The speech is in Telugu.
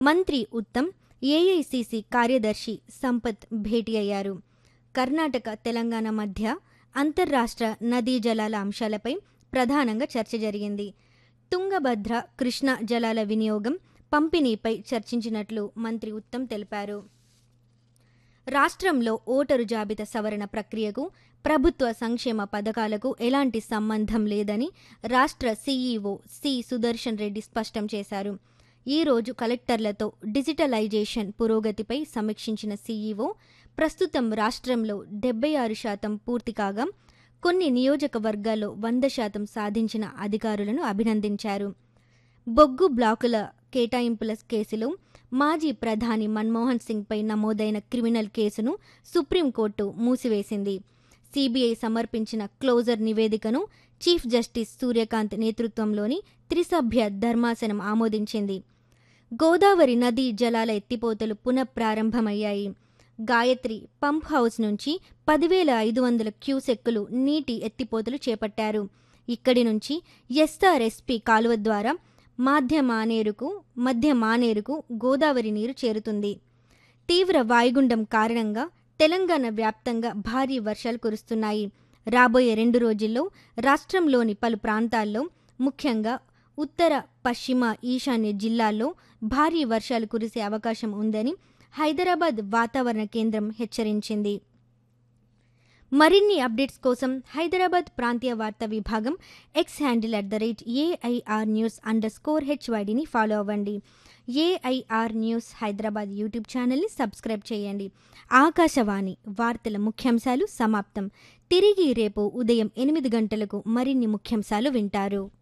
మంత్రి ఉత్తమ్ ఏఐసిసి కార్యదర్శి సంపత్ భేటీ అయ్యారు కర్ణాటక తెలంగాణ మధ్య అంతర్రాష్ట్ర నదీ జలాల అంశాలపై ప్రధానంగా చర్చ జరిగింది తుంగభద్ర కృష్ణా జలాల వినియోగం పంపిణీపై చర్చించినట్లు మంత్రి ఉత్తమ్ తెలిపారు రాష్ట్రంలో ఓటరు జాబితా సవరణ ప్రక్రియకు ప్రభుత్వ సంక్షేమ పథకాలకు ఎలాంటి సంబంధం లేదని రాష్ట్ర సీఈఓ సి సుదర్శన్ రెడ్డి స్పష్టం చేశారు ఈ రోజు కలెక్టర్లతో డిజిటలైజేషన్ పురోగతిపై సమీక్షించిన సీఈఓ ప్రస్తుతం రాష్ట్రంలో డెబ్బై ఆరు శాతం పూర్తి కాగా కొన్ని నియోజకవర్గాల్లో వంద శాతం సాధించిన అధికారులను అభినందించారు బొగ్గు బ్లాకుల కేటాయింపుల కేసులో మాజీ ప్రధాని మన్మోహన్ సింగ్పై నమోదైన క్రిమినల్ కేసును సుప్రీంకోర్టు మూసివేసింది సిబిఐ సమర్పించిన క్లోజర్ నివేదికను చీఫ్ జస్టిస్ సూర్యకాంత్ నేతృత్వంలోని త్రిసభ్య ధర్మాసనం ఆమోదించింది గోదావరి నదీ జలాల ఎత్తిపోతలు పునఃప్రారంభమయ్యాయి గాయత్రి పంప్ హౌస్ నుంచి పదివేల ఐదు వందల క్యూసెక్కులు నీటి ఎత్తిపోతలు చేపట్టారు ఇక్కడి నుంచి ఎస్ఆర్ఎస్పి కాలువ ద్వారా మాధ్య మానేరుకు మధ్య మానేరుకు గోదావరి నీరు చేరుతుంది తీవ్ర వాయుగుండం కారణంగా తెలంగాణ వ్యాప్తంగా భారీ వర్షాలు కురుస్తున్నాయి రాబోయే రెండు రోజుల్లో రాష్ట్రంలోని పలు ప్రాంతాల్లో ముఖ్యంగా ఉత్తర పశ్చిమ ఈశాన్య జిల్లాల్లో భారీ వర్షాలు కురిసే అవకాశం ఉందని హైదరాబాద్ వాతావరణ కేంద్రం హెచ్చరించింది మరిన్ని అప్డేట్స్ కోసం హైదరాబాద్ ప్రాంతీయ వార్తా విభాగం X handle at the rate AIR news underscore హెచ్వైడిని ఫాలో అవ్వండి ఏఐఆర్ న్యూస్ హైదరాబాద్ యూట్యూబ్ ఛానల్ని సబ్స్క్రైబ్ చేయండి ఆకాశవాణి వార్తల ముఖ్యాంశాలు సమాప్తం తిరిగి రేపు ఉదయం ఎనిమిది గంటలకు మరిన్ని ముఖ్యాంశాలు వింటారు